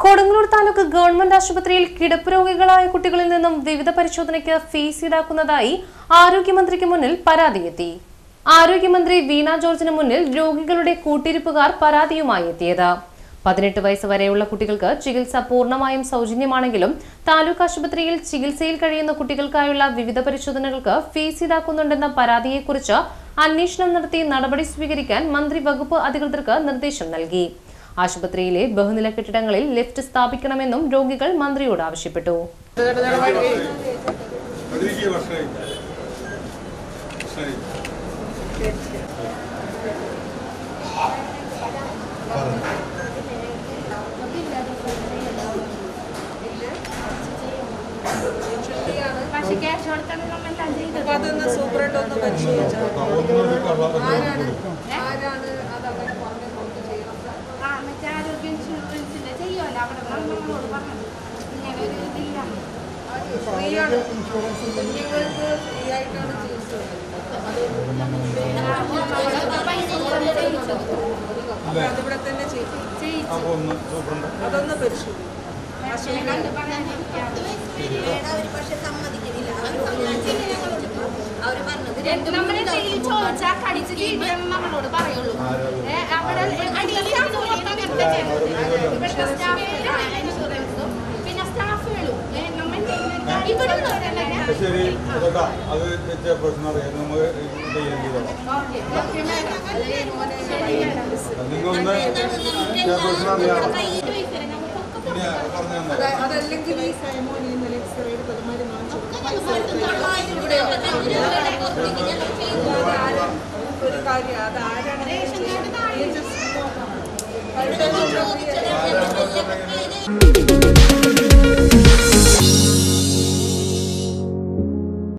Kodungallur taluk government ആശുപത്രിയിൽ കിടപ്പ് രോഗികളായ കുട്ടികളിൽ നിന്നും വിവിധ പരിശോധനയ്ക്ക് ഫീസ് ഈടാക്കുന്നതായി ആരോഗ്യമന്ത്രിക്ക് മുന്നിൽ പരാതിയെത്തി ആരോഗ്യമന്ത്രി വീണ ജോർജിന് മുന്നിൽ രോഗികളുടെ കൂട്ടിരിപ്പുകാർ പരാതിയുമായി എത്തിയത് പതിനെട്ട് വയസ്സ് വരെയുള്ള കുട്ടികൾക്ക് ചികിത്സ പൂർണ്ണമായും സൗജന്യമാണെങ്കിലും താലൂക്ക് ആശുപത്രിയിൽ ചികിത്സയിൽ കഴിയുന്ന കുട്ടികൾക്കായുള്ള വിവിധ പരിശോധനകൾക്ക് ഫീസ് ഈടാക്കുന്നുണ്ടെന്ന പരാതിയെക്കുറിച്ച് അന്വേഷണം നടത്തി നടപടി സ്വീകരിക്കാൻ മന്ത്രി വകുപ്പ് അധികൃതർക്ക് നിർദ്ദേശം നൽകി ആശുപത്രിയിലെ ബഹുനില കെട്ടിടങ്ങളിൽ ലിഫ്റ്റ് സ്ഥാപിക്കണമെന്നും രോഗികൾ മന്ത്രിയോട് ആവശ്യപ്പെട്ടു അതിലേക്ക് വർഷമായി വർഷമായി പക്ഷെ ക്യാഷ് കൊടുത്താണ് നമ്മളെല്ലാം ചെയ്തത് അപ്പൊ അതൊന്ന് സൂപ്പറായിട്ട് ഒന്ന് പരിശോധിച്ചാൽ ഒന്നുകൂടി കള്ള- ആരാണ് ആരാണ് അത് അങ്ങനെ പറഞ്ഞ് കൊണ്ട് ചെയ്യണം ആ മറ്റേ ആരോഗ്യ ഇൻഷുറൻസിന്റെ ചെയ്യുമല്ലോ അവിടെ നമ്മൾ നമ്മളോട് പറഞ്ഞത് ഇങ്ങനെ ഒരു ഇതില്ല ഫ്രീ ആണ് കുഞ്ഞുങ്ങൾക്ക് ഫ്രീ ആയിട്ടാണ് ചികിത്സ നമ്മളൊക്കെ പൈസ കൊടുത്ത് ചെയ്യിച്ചത് അപ്പൊ അതിവിടെ തന്നെ ചെയ്യും ചെയ്യിച്ചു അപ്പൊ ഒന്ന് സൂപ്രണ്ട് അതൊന്ന് പരിശോധിക്കും പക്ഷേ കണ്ട് പറയാനിരിക്കാം അവര് പക്ഷെ സമ്മതിക്കുന്നില്ല അവര് അവര് പറഞ്ഞത് നമ്മളെ എന്തെങ്കിലും ചോദിച്ചാൽ കടിച്ച് ജീവിക്കണം നമ്മളോട് പറയുള്ളൂ ഏ, അവിടെ അടിയിൽ ജോലിയാണ് അങ്ങനത്തെ ചെയ്യുന്നത്. ഇവിടുത്തെ സ്റ്റാഫുകളും ഇൻഷുറൻസും പിന്നെ സ്റ്റാഫുകളും ഏ, നമ്മ എന്തെങ്കിലും ഇവിടെ ഉള്ളവരല്ലേ ശരി അതൊക്കെ അത് ചെയർപേഴ്സൺ അറിയാം നമ്മൾ ഡീൽ ചെയ്തോളാം ഓക്കെ ഓക്കെ മാഡം ശരി മാഡം നിങ്ങൾ ഒന്ന് ചെയർപേഴ്സൺ അറിയാം കയ്യിൽ വയ്ക്കല നമുക്കൊക്കെ പിന്നെ പറഞ്ഞു അത് അതല്ലെങ്കിൽ ഈ സൈമോൻ ഇന്നലെ എക്സ്റേയുടെ പെരുമാറി വാങ്ങിച്ചു തൊള്ളായിരം രൂപ പുറത്തേക്ക് ഞങ്ങൾ ചെയ്തു ഒരു കാര്യം അത് ആരാണ് ചോദിച്ചത്